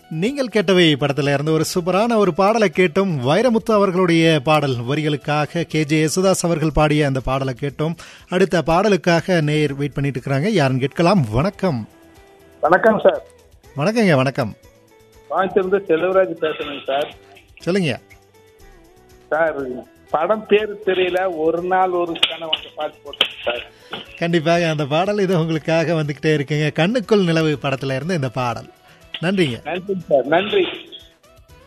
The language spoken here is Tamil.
நீங்கள் கேட்டவை படத்துல இருந்து ஒரு சூப்பரான ஒரு பாடலை கேட்டோம் வைரமுத்து அவர்களுடைய பாடல் வரிகளுக்காக கே ஜே யேசுதாஸ் அவர்கள் பாடிய அந்த பாடலை கேட்டோம் அடுத்த பாடலுக்காக நேர் வெயிட் பண்ணிட்டு இருக்கிறாங்க யாருன்னு கேட்கலாம் வணக்கம் வணக்கம் சார் வணக்கங்க வணக்கம் கோயம்புத்தூர்ந்து செல்வராஜ் பேசுறேங்க சார் சொல்லுங்க சார் படம் பேர் தெரியல ஒரு நாள் ஒரு கணம் வந்து பாட்டு போட்டேன் சார் கண்டிப்பாக அந்த பாடல் இது உங்களுக்காக வந்துகிட்டே இருக்குங்க கண்ணுக்குள் நிலவு படத்துல இருந்து இந்த பாடல் நன்றிங்க நன்றி சார் நன்றி